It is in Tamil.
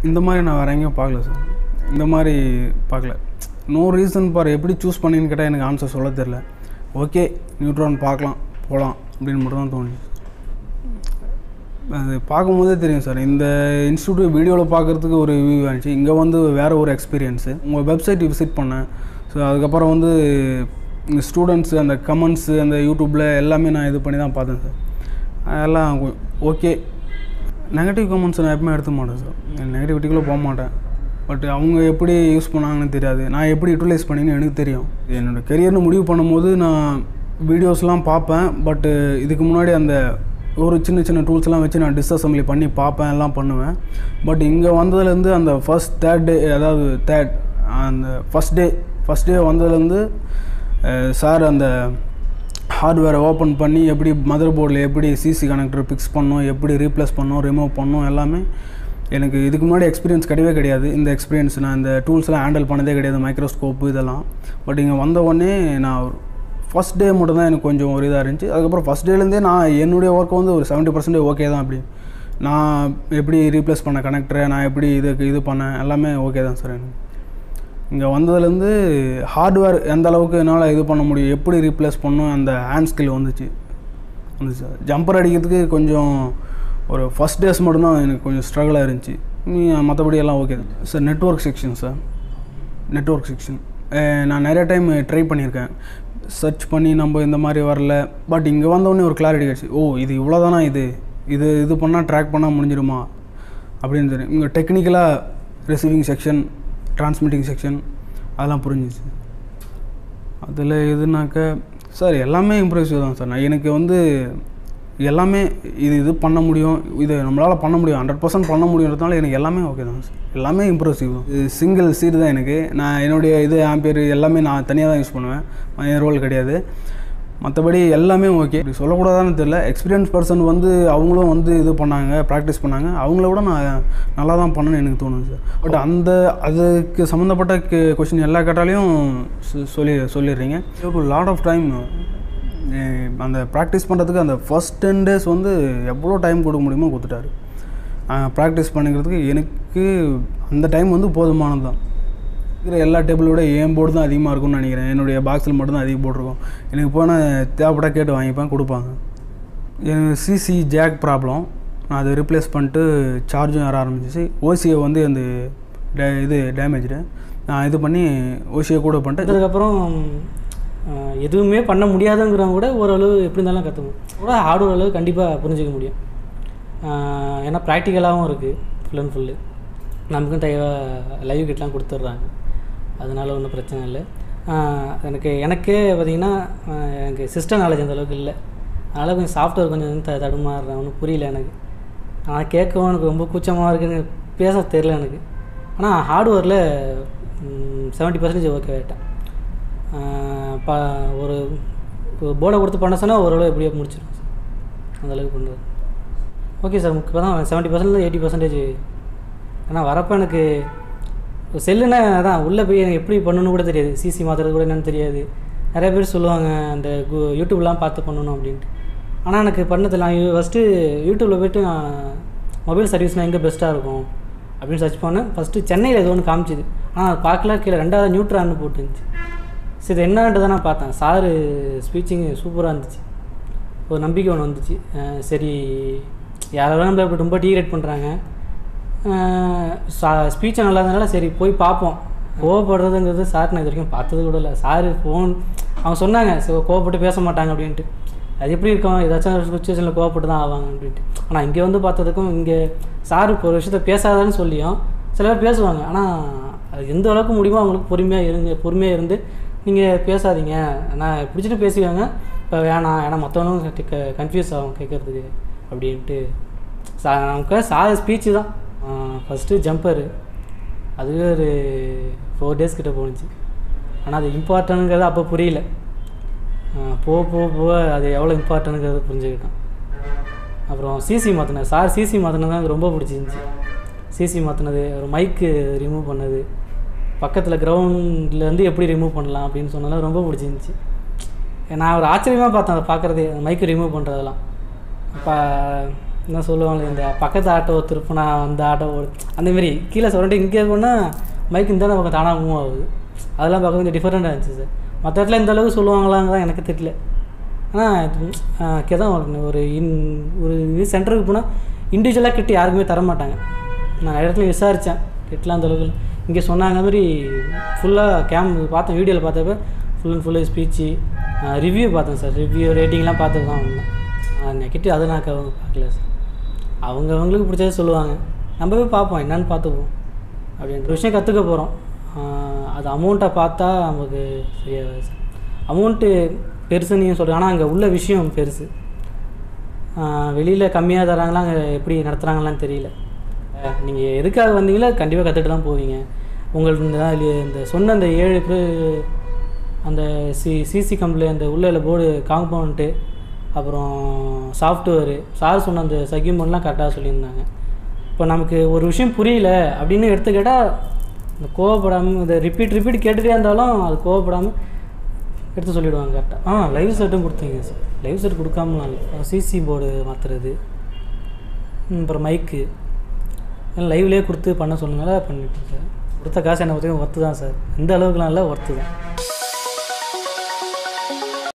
இந்த மாதிரி நான் வேறு எங்கேயும் பார்க்கல சார் இந்த மாதிரி பார்க்கல நோ ரீசன் பார் எப்படி சூஸ் பண்ணின்னு கேட்டால் எனக்கு ஆன்சர் சொல்ல தெரில ஓகே நியூட்ரான் பார்க்கலாம் போகலாம் அப்படின்னு மட்டும் தான் தோணுச்சு அது பார்க்கும்போதே தெரியும் சார் இந்த இன்ஸ்டியூட் வீடியோவில் பார்க்குறதுக்கு ஒரு வியூ இருந்துச்சு இங்கே வந்து வேறு ஒரு எக்ஸ்பீரியன்ஸு உங்கள் வெப்சைட் விசிட் பண்ணேன் ஸோ அதுக்கப்புறம் வந்து இந்த ஸ்டூடெண்ட்ஸு அந்த கமெண்ட்ஸு அந்த யூடியூப்பில் எல்லாமே நான் இது பண்ணி தான் பார்த்தேன் சார் அதெல்லாம் ஓகே நெகட்டிவ் கமெண்ட்ஸ் நான் எப்பவுமே எடுத்துக்க மாட்டேன் சார் நெகட்டிவிட்டிக்குள்ளே போக மாட்டேன் பட் அவங்க எப்படி யூஸ் பண்ணாங்கன்னு தெரியாது நான் எப்படி யூட்டிலைஸ் பண்ணின்னு எனக்கு தெரியும் என்னோடய கெரியர்னு முடிவு பண்ணும்போது நான் வீடியோஸ்லாம் பார்ப்பேன் பட்டு இதுக்கு முன்னாடி அந்த ஒரு சின்ன சின்ன டூல்ஸ்லாம் வச்சு நான் டிஸ்அசம்பிளி பண்ணி பார்ப்பேன் எல்லாம் பண்ணுவேன் பட் இங்கே வந்ததுலேருந்து அந்த ஃபஸ்ட் தேர்ட் டே அதாவது தேர்ட் அந்த ஃபஸ்ட் டே ஃபஸ்ட் டே வந்ததுலேருந்து சார் அந்த ஹார்ட்வேரை ஓப்பன் பண்ணி எப்படி மதர் போர்டில் எப்படி சிசி கனெக்டர் ஃபிக்ஸ் பண்ணோம் எப்படி ரீப்ளேஸ் பண்ணோம் ரிமூவ் பண்ணோம் எல்லாமே எனக்கு இதுக்கு முன்னாடி எக்ஸ்பீரியன்ஸ் கிடையவே கிடையாது இந்த எக்ஸ்பீரியன்ஸ் நான் இந்த டூல்ஸ்லாம் ஹேண்டில் பண்ணதே கிடையாது மைக்ரோஸ்கோப்பு இதெல்லாம் பட் இங்கே வந்த உடனே நான் ஒரு ஃபஸ்ட் டே மட்டும் தான் எனக்கு கொஞ்சம் ஒரு இதாக இருந்துச்சு அதுக்கப்புறம் ஃபஸ்ட் டேலேருந்தே நான் என்னுடைய ஒர்க் வந்து ஒரு செவன்ட்டி பர்சன்டேஜ் ஓகே தான் அப்படி நான் எப்படி ரீப்ளேஸ் பண்ண கனெக்டரை நான் எப்படி இதுக்கு இது பண்ணேன் எல்லாமே ஓகே தான் சார் எனக்கு இங்கே வந்ததுலேருந்து ஹார்ட்வேர் எந்த அளவுக்கு என்னால் இது பண்ண முடியும் எப்படி ரீப்ளேஸ் பண்ணும் அந்த ஹேண்ட் ஸ்கில் வந்துச்சு வந்துச்சு சார் ஜம்பர் அடிக்கிறதுக்கு கொஞ்சம் ஒரு ஃபஸ்ட் டேஸ் மட்டும்தான் எனக்கு கொஞ்சம் ஸ்ட்ரகிளாக இருந்துச்சு மற்றபடி எல்லாம் ஓகே தான் sir network section sir network section நான் நிறைய டைம் ட்ரை பண்ணியிருக்கேன் சர்ச் பண்ணி நம்ம இந்த மாதிரி வரல பட் இங்கே வந்தோடனே ஒரு கிளாரிட்டி கிடச்சி ஓ இது இவ்வளோதானா இது இது இது பண்ணால் ட்ராக் பண்ணால் முடிஞ்சிருமா அப்படின்னு தெரியும் இங்கே டெக்னிக்கலாக ரிசீவிங் செக்ஷன் டிரான்ஸ்மிட்டிங் செக்ஷன் அதெல்லாம் புரிஞ்சிச்சு அதில் எதுனாக்க சார் எல்லாமே இம்ப்ரெசிவ் தான் சார் நான் எனக்கு வந்து எல்லாமே இது இது பண்ண முடியும் இது நம்மளால் பண்ண முடியும் ஹண்ட்ரட் பர்சன்ட் பண்ண முடியுன்றதுனால எனக்கு எல்லாமே ஓகே தான் சார் எல்லாமே இம்ப்ரெசிவ் தான் இது சிங்கிள் சீட் தான் எனக்கு நான் என்னுடைய இது ஆம்பியர் எல்லாமே நான் தனியாக தான் யூஸ் பண்ணுவேன் என் ரோல் கிடையாது மற்றபடி எல்லாமே ஓகே இப்படி சொல்லக்கூடாதான்னு தெரியல எக்ஸ்பீரியன்ஸ் பர்சன் வந்து அவங்களும் வந்து இது பண்ணாங்க ப்ராக்டிஸ் பண்ணாங்க அவங்கள விட நான் நல்லா தான் பண்ணேன்னு எனக்கு தோணுது சார் பட் அந்த அதுக்கு சம்மந்தப்பட்ட கொஷின் எல்லா கேட்டாலையும் சொ- சொல்லி சொல்லிடுறீங்க லாட் ஆஃப் டைம் அந்த ப்ராக்டிஸ் பண்ணுறதுக்கு அந்த ஃபஸ்ட் டென் டேஸ் வந்து எவ்வளோ டைம் கொடுக்க முடியுமோ கொடுத்துட்டாரு ப்ராக்டிஸ் பண்ணிக்கிறதுக்கு எனக்கு அந்த டைம் வந்து போதுமானது தான் இருக்கிற எல்லா டேபிளோட என் போர்டு தான் அதிகமாக இருக்கும்னு நினைக்கிறேன் என்னுடைய பாக்ஸில் மட்டும் தான் அதிகம் போட்டிருக்கும் எனக்கு போனால் தேவைப்பட்டா கேட்டு வாங்கிப்பேன் கொடுப்பாங்க எனக்கு சிசி ஜாக் ப்ராப்ளம் நான் அதை ரிப்ளேஸ் பண்ணிட்டு சார்ஜும் ஏற ஆரம்பிச்சிச்சு ஓசியை வந்து அந்த டே இது டேமேஜ்டு நான் இது பண்ணி ஓசியை கூட பண்ணிட்டு அதுக்கப்புறம் ஆஹ், எதுவுமே பண்ண முடியாதுங்கிறவங்க கூட ஓரளவு எப்படி இருந்தாலும் கற்றுக்கும் கூட ஹார்ட்வேர் அளவு கண்டிப்பாக புரிஞ்சிக்க முடியும் ஆஹ், ஏன்னா ப்ராக்டிக்கலாகவும் இருக்குது ஃபுல் அண்ட் ஃபுல்லு நமக்கும் டைவாக லைவ் கிட்லாம் கொடுத்துட்றாங்க அதனால ஒன்றும் பிரச்சனை இல்லை ஆஹ், எனக்கு எனக்கே பார்த்திங்கன்னா ஆஹ், எனக்கு சிஸ்டம் நாலேஜ் அந்த அளவுக்கு இல்லை அதனால் கொஞ்சம் சாஃப்ட்வேர் கொஞ்சம் த தடுமாறுறேன் ஒன்றும் புரியல எனக்கு ஆனால் கேட்கவும் எனக்கு ரொம்ப கூச்சமாக இருக்குன்னு பேச தெரில எனக்கு ஆனால் ஹார்ட்வேரில் செவன்ட்டி பர்சன்டேஜ் ஓகே ஆகிட்டேன் ப ஒரு போர்டை கொடுத்து பண்ண சொன்னால் ஓரளவு எப்படியோ முடிச்சிடும் சார் அந்த அளவுக்கு பண்ணுறது ஓகே சார் இப்போ தான் செவன்ட்டி பர்சன்ட் எயிட்டி பர்சன்டேஜ் ஆனால் வரப்போ எனக்கு செல்லுனா அதான் உள்ளே போய் எனக்கு எப்படி பண்ணணும்னு கூட தெரியாது சிசி மாற்றுறது கூட என்னன்னு தெரியாது நிறைய பேர் சொல்லுவாங்க அந்த கு- யூடியூப்லாம் பார்த்து பண்ணணும் அப்படின்ட்டு ஆனால் எனக்கு பண்ணதில்ல நான் ஃபஸ்ட்டு யூடியூப்பில் போய்ட்டு நான் மொபைல் சர்வீஸ்னால் எங்கே பெஸ்ட்டாக இருக்கும் அப்படின்னு சர்ச் பண்ணேன் ஃபஸ்ட்டு சென்னையில் ஏதோ ஒன்று காமிச்சிது ஆனால் அது பார்க்கல கீழே ரெண்டாவது நியூட்ரான்னு போட்டுருந்துச்சு சரி இது என்னன்றதை நான் பார்த்தேன் சாரு ஸ்பீச்சிங் சூப்பராக இருந்துச்சு ஒரு நம்பிக்கை ஒன்று வந்துச்சு அஹ் சரி யாராவது நம்மளை இப்படி ரொம்ப டீரேட் பண்ணுறாங்க ஸ்பீச்சை நல்லா இருந்தனால சரி போய் பார்ப்போம் கோவப்படுறதுங்கிறது சார் நான் இது வரைக்கும் பார்த்தது கூட இல்லை சார் ஃபோன் அவங்க சொன்னாங்க "சரி, கோவப்பட்டு பேச மாட்டாங்க அப்படின்ட்டு அது எப்படி இருக்கும் ஏதாச்சும் ஒரு சுச்சுவேஷனில் கோவப்பட்டு தான் ஆவாங்க அப்படின்ட்டு ஆனால் இங்கே வந்து பார்த்ததுக்கும் இங்கே சார் இப்போ ஒரு விஷயத்த பேசாதான்னு சொல்லியும் சில பேர் பேசுவாங்க ஆனால் அது எந்த அளவுக்கு முடியுமோ அவங்களுக்கு பொறுமையாக இருங்க பொறுமையாக இருந்து நீங்கள் பேசாதீங்க நான் பிடிச்சிட்டு பேசுவாங்க இப்போ வேணாம் ஏன்னா மற்றவங்களும் கன்ஃபியூஸ் ஆகும் கேட்குறதுக்கு அப்படின்ட்டு சா நமக்கு சா ஸ்பீச்சு தான் ஃபஸ்ட்டு ஜம்பரு அதுவே ஒரு ஃபோர் டேஸ் கிட்ட போணுச்சு ஆனால் அது இம்பார்ட்டனுங்கிறது அப்போ புரியல ஆஹ் போக போக போக அது எவ்வளோ இம்பார்ட்டனுங்கிறது புரிஞ்சுக்கிட்டேன் அப்புறம் சிசி மாற்றினது சார் சிசி மாற்றினது தான் எனக்கு ரொம்ப பிடிச்சிருந்துச்சி சிசி மாற்றினது ஒரு மைக்கு ரிமூவ் பண்ணது பக்கத்தில் கிரவுண்ட்லேருந்து எப்படி ரிமூவ் பண்ணலாம் அப்படின்னு சொன்னதெல்லாம் ரொம்ப பிடிச்சிருந்துச்சி நான் ஒரு ஆச்சரியமாக பார்த்தேன் அதை பார்க்குறதே மைக்கு ரிமூவ் பண்ணுறதெல்லாம் இப்போ என்ன சொல்லுவாங்க இந்த பக்கத்து ஆட்டோ திருப்பினா அந்த ஆட்டோ ஓடு அந்த மாதிரி கீழே சொல்லிட்டு இங்கே போனால் மைக் இந்த பக்கம் தானாக மூவ் ஆகுது அதெல்லாம் பார்க்க கொஞ்சம் டிஃப்ரெண்ட்டாக இருந்துச்சு சார் மற்ற இடத்துல இந்த அளவுக்கு சொல்லுவாங்களாங்க தான் எனக்கு தெரியல ஆனால் கேதான் ஒரு இன் ஒரு இது சென்டருக்கு போனால் இண்டிவிஜுவலாக கிட்ட யாருக்குமே தர மாட்டாங்க நான் நிறைய இடத்துல விசாரித்தேன் கிட்டலாம் அந்த அளவுக்கு இங்கே சொன்னாங்க மாதிரி ஃபுல்லாக கேம் பார்த்தேன் வீடியோவில் பார்த்தப்ப full and full speech review பார்த்தேன் சார் ரிவ்யூ ரேட்டிங்லாம் பார்த்துட்டு தான் வந்தேன் நெகட்டிவ் அதை நான் க- பார்க்கல சார் அவங்க அவங்களுக்கு பிடிச்சதை சொல்லுவாங்க நம்ம போய் பார்ப்போம் என்னன்னு பார்த்துப்போம் அப்படின்ற விஷயம் கற்றுக்க போகிறோம் அது அமௌண்ட்டை பார்த்தா நமக்கு சரியாக சார் அமௌண்ட்டு பெருசு நீங்கள் சொல்கிறீங்க ஆனால் அங்கே உள்ள விஷயம் பெருசு வெளியில் கம்மியாக தராங்களா அங்கே எப்படி நடத்துகிறாங்களான்னு தெரியல நீங்கள் எதுக்காக வந்தீங்களோ கண்டிப்பாக கற்றுட்டு தான் போவீங்க உங்களுக்கு இந்த நாள் இந்த சொன்ன அந்த ஏழு பேர் அந்த சி சிசி கம்பில் அந்த உள்ள போர்டு காம்பவுண்ட்டு அப்புறம் சாஃப்ட்வேரு சார் சொன்ன அந்த சகிமெண்ட்லாம் கரெக்டாக சொல்லியிருந்தாங்க இப்போ நமக்கு ஒரு விஷயம் புரியல அப்படின்னு எடுத்துக்கிட்டால் இந்த கோவப்படாமல் இதை ரிப்பீட் ரிப்பீட் கேட்டுகிட்டே இருந்தாலும் அது கோவப்படாமல் எடுத்து சொல்லிவிடுவாங்க கரெக்டாக ஆ லைவ் செட்டும் கொடுத்தீங்க சார் லைவ் செட் கொடுக்காமலாம் இல்லை சிசி போர்டு மாற்றுறது அப்புறம் மைக்கு லைவ்லேயே கொடுத்து பண்ண சொல்லுங்களா பண்ணிட்டேன் சார் கொடுத்த காசு என்ன பார்த்தீங்கன்னா ஒர்த்து தான் சார் எந்த அளவுக்குலாம் இல்லை ஒர்த்து தான்